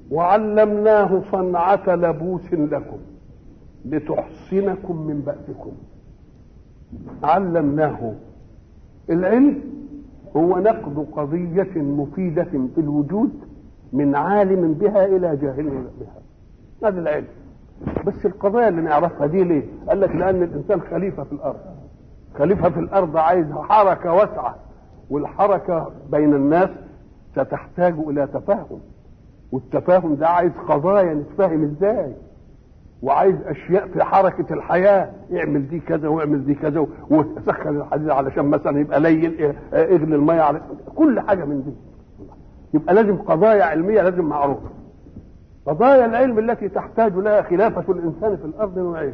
وعلمناه صنعة لبوس لكم لتحصنكم من بأسكم علمناه العلم هو نقد قضية مفيدة في الوجود من عالم بها إلى جاهل بها هذا العلم بس القضايا اللي نعرفها دي ليه؟ قال لك لأن الإنسان خليفة في الأرض خليفة في الأرض عايز حركة واسعة والحركة بين الناس ستحتاج إلى تفاهم والتفاهم ده عايز قضايا نتفاهم ازاي وعايز اشياء في حركه الحياه اعمل دي كذا واعمل دي كذا وسخن الحديد علشان مثلا يبقى لين اغلي الميه على كل حاجه من دي يبقى لازم قضايا علميه لازم معروفه قضايا العلم التي تحتاج لها خلافه الانسان في الارض نوعين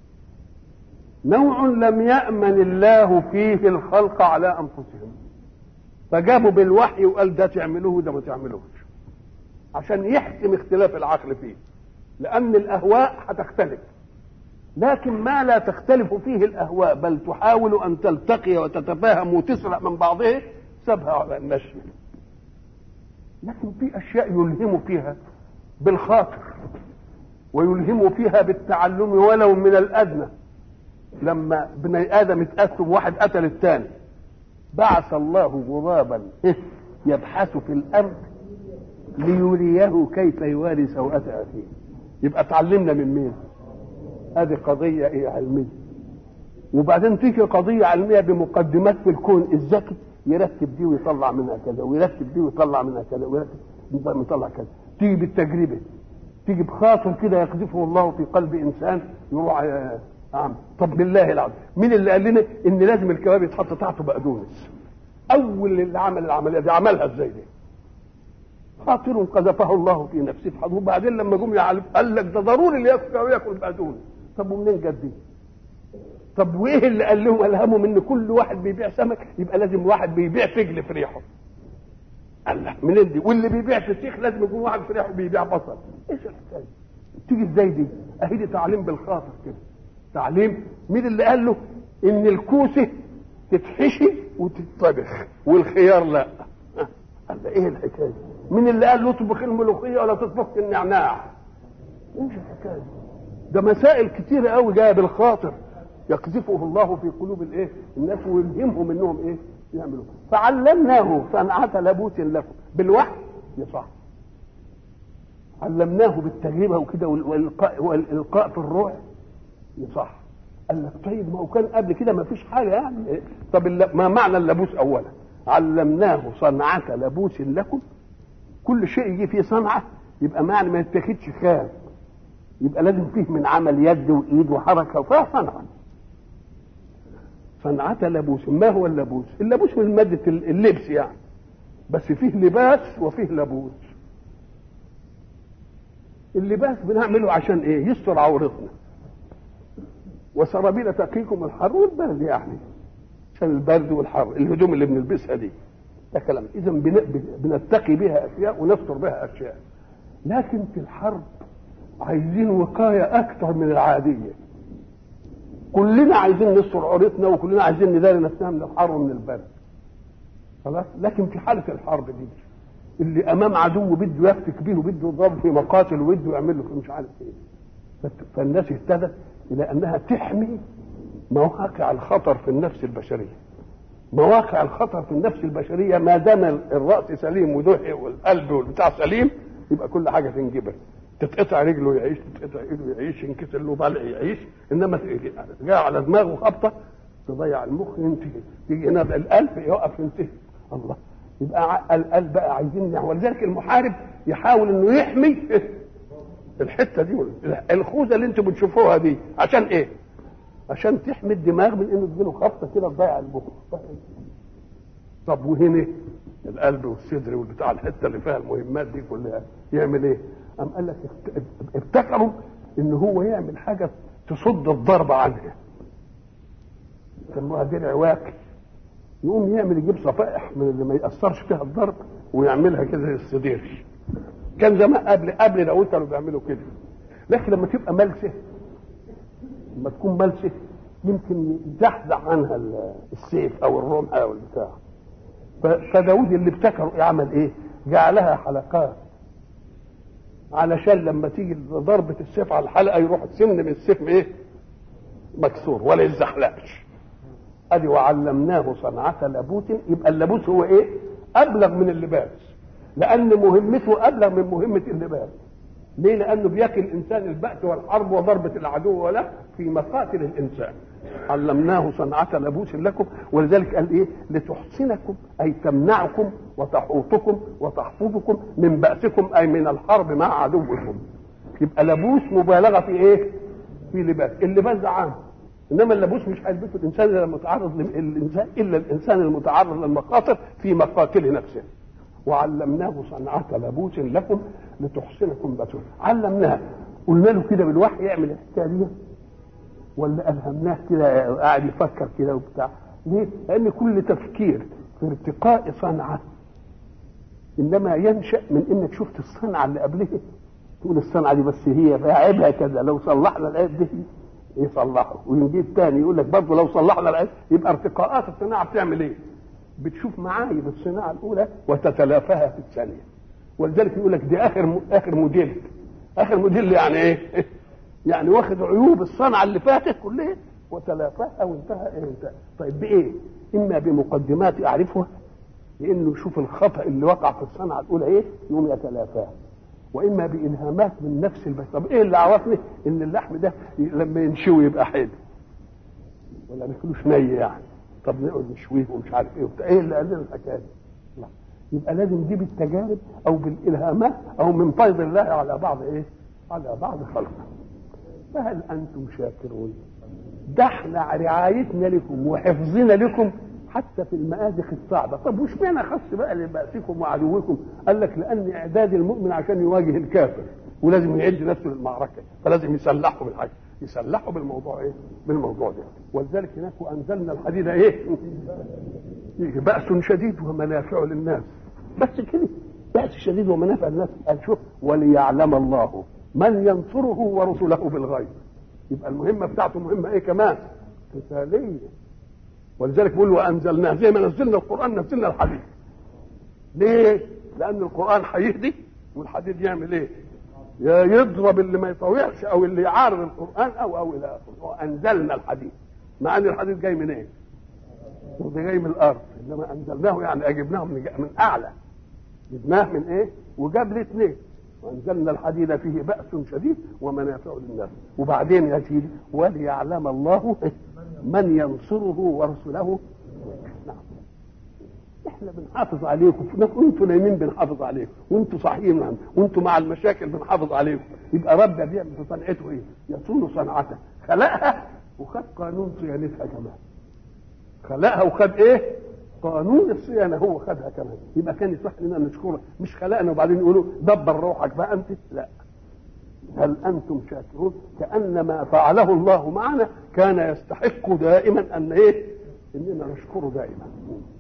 نوع لم يامن الله فيه الخلق على انفسهم فجابوا بالوحي وقال ده تعملوه وده ما تعملوش عشان يحكم اختلاف العقل فيه لأن الأهواء هتختلف لكن ما لا تختلف فيه الأهواء بل تحاول أن تلتقي وتتفاهم وتسرع من بعضه سبها على المشي لكن في أشياء يلهم فيها بالخاطر ويلهم فيها بالتعلم ولو من الأدنى لما بني آدم اتقسم واحد قتل الثاني بعث الله غرابا يبحث في الأرض ليريه كيف يواري سوءة أخيه يبقى اتعلمنا من مين هذه قضية ايه علمية وبعدين تيجي قضية علمية بمقدمات في الكون الذكي يرتب دي ويطلع منها كذا ويرتب دي ويطلع منها كذا ويرتب ويطلع كذا تيجي بالتجربة تيجي بخاطر كده يقذفه الله في قلب انسان يروح عم طب بالله العظيم مين اللي قال لنا ان لازم الكباب يتحط تحته بقدونس اول اللي عمل العمليه دي عملها ازاي دي خاطر قذفه الله في نفسه وبعدين لما جم يعلم قال لك ده ضروري اللي ياكل وياكل بقدونس طب ومنين جت دي؟ طب وايه اللي قال لهم الهمهم ان كل واحد بيبيع سمك يبقى لازم واحد بيبيع فجل في ريحه الله منين دي واللي بيبيع فسيخ لازم يكون واحد في ريحه بيبيع بصل ايش الحكايه تيجي ازاي دي اهي دي تعليم بالخاطر كده تعليم مين اللي قال له ان الكوسه تتحشي وتتطبخ والخيار لا قال له ايه الحكايه مين اللي قال له اطبخ الملوخيه ولا تطبخ النعناع ايش الحكايه ده مسائل كتيرة قوي جايه بالخاطر يقذفه الله في قلوب الايه الناس ويلهمهم انهم ايه يعملوا فعلمناه صنعة لبوس لكم بالوحي يصح علمناه بالتجربه وكده والالقاء والالقاء في الروح يصح قال لك طيب ما هو كان قبل كده ما فيش حاجه يعني طب ما معنى اللبوس اولا علمناه صنعة لبوس لكم كل شيء يجي فيه صنعة يبقى معنى ما يتاخدش خام يبقى لازم فيه من عمل يد وايد وحركه وفيها صنعه صنعة لبوس ما هو اللبوس اللبوس من مادة اللبس يعني بس فيه لباس وفيه لبوس اللباس بنعمله عشان ايه يستر عورتنا وسرابيل تقيكم الحر والبرد يعني عشان البرد والحر الهدوم اللي بنلبسها دي ده كلام اذا بنتقي بها اشياء ونستر بها اشياء لكن في الحرب عايزين وقايه اكثر من العاديه كلنا عايزين نستر عورتنا وكلنا عايزين نداري نفسنا من الحر ومن البرد خلاص لكن في حاله الحرب دي اللي امام عدو بده يفتك به وبده يضرب في مقاتل وبده يعمل له مش عارف ايه فالناس اهتدت الى انها تحمي مواقع الخطر في النفس البشريه مواقع الخطر في النفس البشريه ما دام الراس سليم وده والقلب والبتاع سليم يبقى كل حاجه تنجبر تتقطع رجله يعيش تتقطع ايده يعيش ينكسر له ضلع يعيش انما جاء على دماغه خبطه تضيع المخ ينتهي تيجي هنا القلب يقف ينتهي الله يبقى القلب بقى عايزين ولذلك المحارب يحاول انه يحمي الحته دي الخوذه اللي انتم بتشوفوها دي عشان ايه؟ عشان تحمي الدماغ من انه تجيله خبطه كده تضيع المخ طب وهنا القلب والصدر والبتاع الحته اللي فيها المهمات دي كلها يعمل ايه؟ قام قال لك ابتكروا ان هو يعمل حاجه تصد الضربه عنها سموها درع واكل يقوم يعمل يجيب صفائح من اللي ما ياثرش فيها الضرب ويعملها كده زي الصدير كان زمان قبل قبل لو كانوا بيعملوا كده لكن لما تبقى ملسه لما تكون ملسه يمكن يزحزح عنها السيف او الرمح او البتاع فداود اللي ابتكروا يعمل ايه؟ جعلها حلقات علشان لما تيجي ضربة السيف على الحلقة يروح السن من السيف ايه مكسور ولا يزحلقش ادي وعلمناه صنعة لبوت يبقى اللبوت هو ايه ابلغ من اللباس لان مهمته ابلغ من مهمة اللباس ليه لانه بيكل الانسان البأس والحرب وضربة العدو ولا في مقاتل الانسان علمناه صنعة لبوس لكم ولذلك قال ايه لتحصنكم اي تمنعكم وتحوطكم وتحفظكم من بأسكم اي من الحرب مع عدوكم يبقى لبوس مبالغة في ايه في لباس اللباس ده عام انما اللبوس مش هيلبسه الانسان الا المتعرض الانسان الا الانسان المتعرض للمخاطر في مقاتل نفسه وعلمناه صنعة لبوس لكم لتحصنكم بأسكم علمناه قلنا له كده بالوحي يعمل الحكايه دي ولا الهمناه كده قاعد يفكر كده وبتاع ليه؟ لان كل تفكير في ارتقاء صنعه انما ينشا من انك شفت الصنعه اللي قبلها تقول الصنعه دي بس هي فيها عيبها كذا لو صلحنا العيب دي يصلحه ويجيب تاني يقول لك برضه لو صلحنا العيب يبقى ارتقاءات الصناعه بتعمل ايه؟ بتشوف معايب الصناعه الاولى وتتلافاها في الثانيه ولذلك يقول لك دي اخر م... اخر موديل اخر موديل يعني ايه؟ يعني واخد عيوب الصنعه اللي فاتت كلها وتلافاها وانتهى إيه انتهى طيب بايه؟ اما بمقدمات اعرفها لانه يشوف الخطا اللي وقع في الصنعه الاولى ايه؟ يقوم يتلافاه واما بالهامات من نفس البشر طب ايه اللي عرفني ان اللحم ده لما ينشوي يبقى حلو ولا ناكلوش ني يعني طب نقعد نشويه ومش عارف ايه وبتاع ايه اللي قال لنا الحكايه دي؟ لا يبقى لازم دي بالتجارب او بالالهامات او من فيض الله على بعض ايه؟ على بعض خلقه فهل انتم شاكرون؟ ده احنا رعايتنا لكم وحفظنا لكم حتى في المآزق الصعبة طب وش معنى خص بقى لبأسكم وعدوكم قال لك لأن إعداد المؤمن عشان يواجه الكافر ولازم يعد نفسه للمعركة فلازم يسلحه بالحاجة يسلحه بالموضوع ايه بالموضوع ده ولذلك هناك وأنزلنا الحديد ايه بأس شديد ومنافع للناس بس كده بأس شديد ومنافع للناس قال شوف وليعلم الله من ينصره ورسله بالغيب يبقى المهمة بتاعته مهمة ايه كمان قتالية ولذلك بيقول وانزلناه زي ما نزلنا القران نزلنا الحديد ليه لان القران هيهدي والحديد يعمل ايه يا يضرب اللي ما يطوعش او اللي يعارض القران او او الى اخره وانزلنا الحديد مع ان الحديد جاي من ايه ده جاي من الارض انما انزلناه يعني اجبناه من, من اعلى جبناه من ايه وجاب لي اثنين وانزلنا الحديد فيه باس شديد ومنافع للناس وبعدين يا سيدي وليعلم الله من ينصره ورسله نعم احنا بنحافظ عليكم وانتوا نايمين بنحافظ عليكم وانتوا صاحيين نعم. وانتوا مع المشاكل بنحافظ عليكم يبقى رب بيعمل في صنعته ايه؟ يصون صنعته خلقها وخد قانون صيانتها كمان خلقها وخد ايه؟ قانون الصيانه هو خدها كمان يبقى كان يصح لنا نشكره مش خلقنا وبعدين يقولوا دبر روحك بقى انت لا هل انتم شاكرون كان ما فعله الله معنا كان يستحق دائما ان ايه اننا نشكره دائما